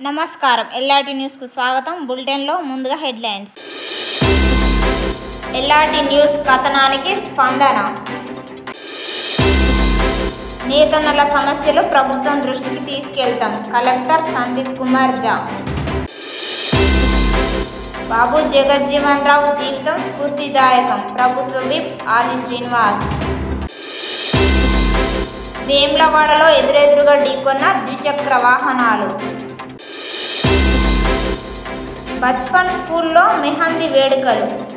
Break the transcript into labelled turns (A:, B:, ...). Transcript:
A: నమస్కారం ఎల్ఆర్టీ న్యూస్కు స్వాగతం బులెటిన్లో ముందుగా హెడ్లైన్స్ ఎల్ఆర్టీ న్యూస్ కథనానికి స్పందన నేతన్నల సమస్యలు ప్రభుత్వం దృష్టికి తీసుకెళ్తాం కలెక్టర్ సందీప్ కుమార్ జా బాబు జగజ్జీవన్ రావు జీవితం స్ఫూర్తిదాయకం ప్రభుత్వ విప్ ఆది శ్రీనివాస్ వేమ్లవాడలో ఎదురెదురుగా ఢీకొన్న ద్విచక్ర వాహనాలు బచ్పన్ స్కూల్లో మెహందీ వేడుకలు